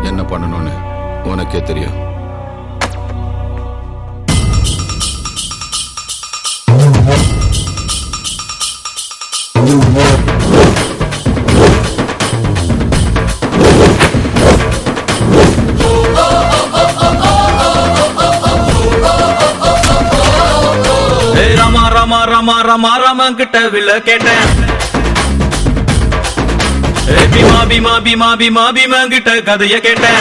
என்ன பண்ணணும்னு உனக்கே தெரியும் ஏய் ராமா ராமா ராமா ராமா ராமா கிட்ட வில்ல கேட்டேன் ஏய் பீமா பீமா பீமா பீமா பீமா கிட்ட கதைய கேட்டேன்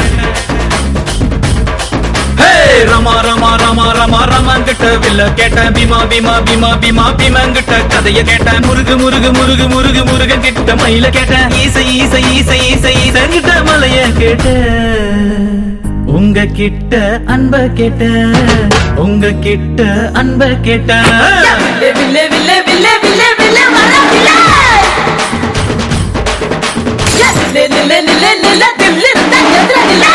ஹே ரமா ரமா ரமா ரமா ரமன் கிட்ட வில்ல கேட்டேன் பீமா பீமா பீமா பீமா பீமன் கிட்ட கதைய கேட்டேன் முருகு முருகு முருகு முருகு முருகன் கிட்ட மயில கேட்டேன் ஈசை ஈசை ஈசை ஈசை ஈசன் கிட்ட மலைய கேட்டேன் உங்க கிட்ட அன்ப கேட்டேன் உங்க கிட்ட அன்ப கேட்டேன் வில்லே வில்லே வில்லே வில்லே வில்லே வர வில்லே எஸ் லே லே லே லே லே தில்லு தா எதிர வில்லே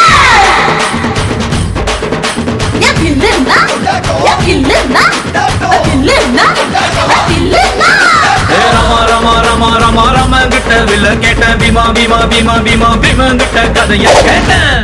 யா கில்லுனா யா கில்லுனா கில்லுனா கில்லுனா ஏ ரமா ரமா ரமா ரமா ரமன் கிட்ட வில்ல கேட்டேன் பீமா பீமா பீமா பீமா பீமன் கிட்ட கதைய கேட்டேன்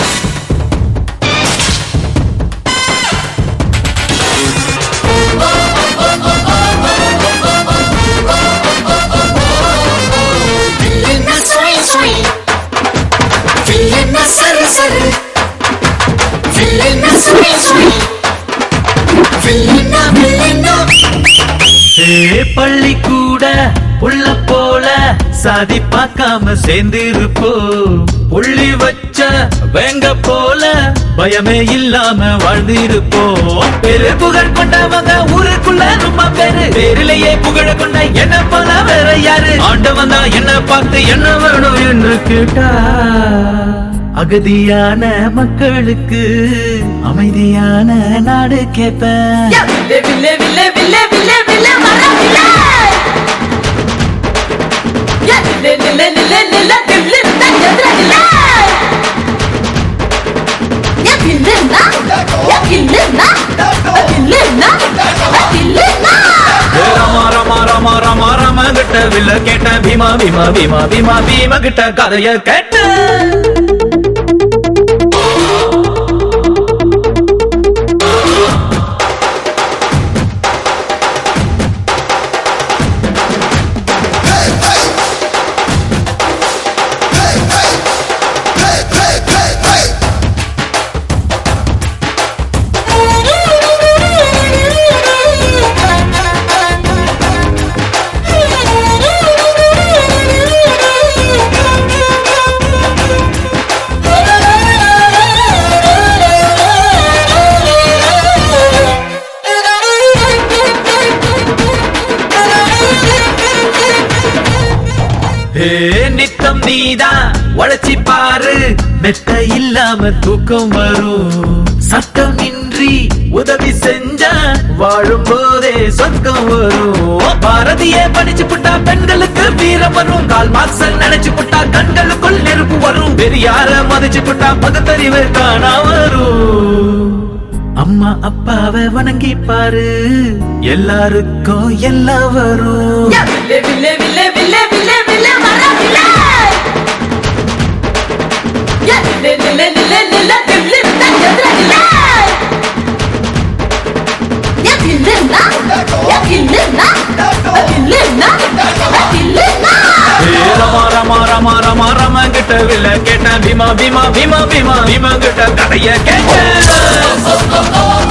வில்லுனா சொய் சொய் வில்லுனா சரு சரு வில்லுனா சொய் சொய் வில்லுனா வில்லுனா ஏ பள்ளி கூட உள்ள போல சாதி பார்க்காம சேர்ந்திருப்போ புள்ளி வச்ச வேங்க போல பயமே இல்லாம வாழ்ந்திருப்போ பெரு புகழ் கொண்டவங்க ஊருக்குள்ள ரொம்ப பேரு பேரிலேயே புகழ கொண்ட என்ன போல வேற யாரு ஆண்டவன் தான் என்ன பார்த்து என்ன வேணும் என்று கேட்டா அகதியான மக்களுக்கு அமைதியான நாடு கேட்பேன் வில்லே வில்லே வில்லே வில்லே வில்லே வில்லே வர வில்லே யா லே லே லே லே லே தில்லு தா எதிர வில்லே யா கில்லுனா யா கில்லுனா கில்லுனா கில்லுனா ஏ ரமா ரமா ரமா ரமா ரம கிட்ட வில்ல கேட்ட பீமா பீமா பீமா பீமா பீமா கிட்ட கதைய கேட்ட ஏ நித்தம் நீதான் உழைச்சி பாரு மெத்த இல்லாம தூக்கம் வரும் சட்டம் இன்றி உதவி செஞ்சா வாழும் போதே சொர்க்கம் வரும் பாரதிய படிச்சு புட்டா பெண்களுக்கு வீரம் வரும் கால் மார்க்சன் நினைச்சு புட்டா கண்களுக்குள் நெருப்பு வரும் பெரியார மதிச்சு புட்டா பகுத்தறிவு காணா வரும் அம்மா அப்பாவை வணங்கி பாரு எல்லாருக்கும் எல்லாம் வரும் யா வில்லே வில்லே வில்லே வில்லே வில்லே வில்லே வர வில்லே யா லே லே லே லே லே தில்லு தா எதிர வில்லே யா கில்லுனா யா கில்லுனா கில்லுனா கில்லுனா ஏ ரமா ரமா ரமா ரமா ரமா கிட்ட வில்ல கேட்டேன் பீமா பீமா பீமா பீமா பீமா கிட்ட கதைய கேட்டேன்